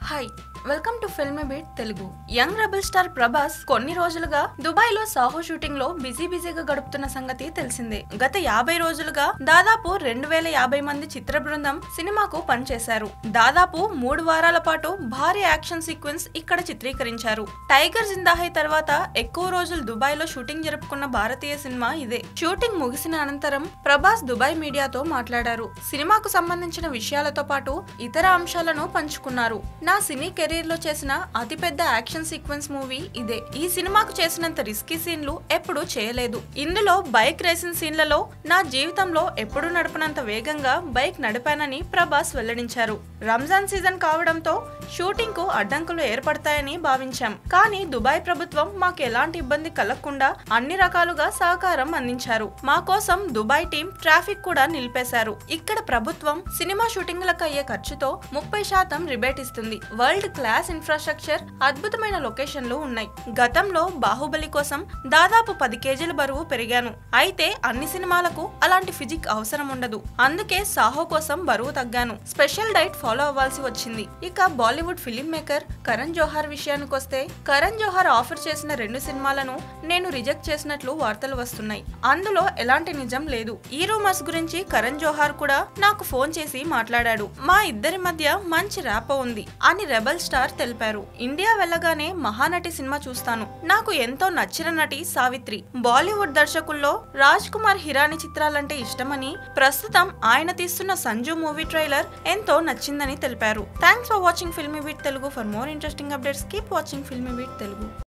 hi welcome to film beat Telugu young rebel star Prabhas కొన్ని రోజులుగా Dubai లో సాహో షూటింగ్ లో బిజీ బిజీగా గడుపుతున్న సంగతి తెలిసిందే గత యాభై రోజులుగా దాదాపు రెండు వేల యాభై మంది చిత్ర బృందం సినిమాకు పనిచేశారు దాదాపు మూడు వారాల పాటు భారీ యాక్షన్ సీక్వెన్స్ ఇక్కడ చిత్రీకరించారు టైగర్ జిందాహై తర్వాత ఎక్కువ రోజులు దుబాయ్ లో షూటింగ్ జరుపుకున్న భారతీయ సినిమా ఇదే షూటింగ్ ముగిసిన అనంతరం ప్రభాస్ దుబాయ్ మీడియాతో మాట్లాడారు సినిమాకు సంబంధించిన విషయాలతో పాటు ఇతర అంశాలను పంచుకున్నారు నా సినీ కెరీర్ లో చేసిన అతిపెద్ద యాక్షన్ సీక్వెన్స్ మూవీ ఇదే ఈ సినిమాకు చేసినంత రిస్కీ సీన్లు ఎప్పుడూ చేయలేదు ఇందులో బైక్ రేసింగ్ సీన్లలో నా జీవితంలో ఎప్పుడూ నడపనంత వేగంగా బైక్ నడిపానని ప్రభాస్ వెల్లడించారు రంజాన్ సీజన్ కావడంతో షూటింగ్ కు అడ్డంకులు ఏర్పడతాయని భావించాం కానీ దుబాయ్ ప్రభుత్వం మాకు ఎలాంటి ఇబ్బంది కలగకుండా అన్ని రకాలుగా సహకారం అందించారు మా కోసం దుబాయ్ టీం ట్రాఫిక్ కూడా నిలిపేశారు ఇక్కడ ప్రభుత్వం సినిమా షూటింగ్లకు అయ్యే ఖర్చుతో ముప్పై శాతం రిబేట్ ఇస్తుంది వరల్డ్ క్లాస్ ఇన్ఫ్రాస్ట్రక్చర్ అద్భుతమైన లొకేషన్లు ఉన్నాయి గతంలో బాహుబలి కోసం దాదాపు పది కేజీల బరువు పెరిగాను అయితే అన్ని సినిమాలకు అలాంటి ఫిజిక్ అవసరం ఉండదు అందుకే సాహో కోసం బరువు తగ్గాను స్పెషల్ డైట్ ఫాలో అవ్వాల్సి వచ్చింది ఇక Bollywood film maker Karan Johar విషయానికి వస్తే కరణ్ జోహార్ ఆఫర్ చేసిన రెండు సినిమాలను నేను రిజెక్ట్ చేసినట్లు వార్తలు వస్తున్నాయి అందులో ఎలాంటి నిజం లేదు ఈ రూమర్స్ గురించి కరణ్ జోహార్ కూడా నాకు ఫోన్ చేసి మాట్లాడాడు మా ఇద్దరి మధ్య మంచి ర్యాపో ఉంది అని రెబల్ స్టార్ తెలిపారు ఇండియా వెళ్ళగానే మహానటి సినిమా చూస్తాను నాకు ఎంతో నచ్చిన నటి సావిత్రి బాలీవుడ్ దర్శకుల్లో రాజ్ కుమార్ హిరాని చిత్రాలంటే ఇష్టమని ప్రస్తుతం ఆయన తీస్తున్న సంజు మూవీ ట్రైలర్ ఎంతో నచ్చిందని తెలిపారు thanks for watching filmi beat Telugu for more interesting updates keep watching filmi beat Telugu